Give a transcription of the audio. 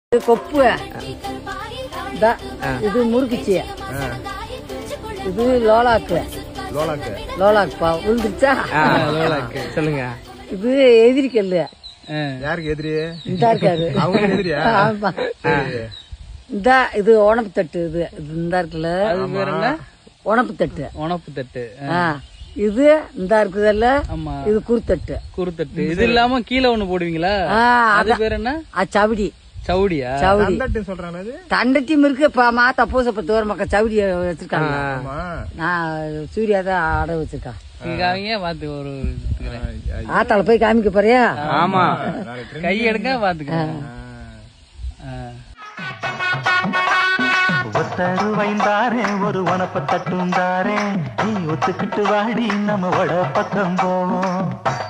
இது கொப்பு இதா, இது முறுக்குச்சி ஆ, இது லோலாக்கு லோலாக்கு லோலாக்குப்பா விழுந்துருச்சா ஆ, லோலாக்கு. சொல்லுங்க இது எதிரிக்கல் யாருக்கு எதிரி இந்த இருக்காரு அவங்க எதிரியா ஆமா சரி. இந்த இது உணப்பு தட்டு இது இது இந்த இருக்குல்ல அது பேர் என்ன உணப்பு தட்டு உணப்பு தட்டு ஆ, இது இந்த இருக்குதல்ல ஆமா இது குருத்தட்டு குருத்தட்டு இது இல்லாம கீழே ஒண்ணு போடுவீங்களா ஆ, அது பேர் என்ன அது சவுடி சவுடியா சவுடி தந்தட்டுன்னு சொல்றாங்க அது தண்டட்டியும் இருக்கு இப்ப மாத்தா பூச பத்து வர மக்கள் சவுடி வச்சிருக்காங்க ஆமா நான் சூர்யா தான் ஆட வச்சிருக்கான் இங்க அவங்க பாத்து ஒரு இதுக்குறேன். ஆத்தால போய் காமிக்க போறியா ஆமா நாளைக்கு கை எடுங்க பாத்துக்கிறேன் ஒத்தரு வைந்தாரே ஒரு உனப்ப தட்டுந்தாரே நீ ஒத்துக்கிட்டு வாடி நம்ம வட பக்கம் போவோம்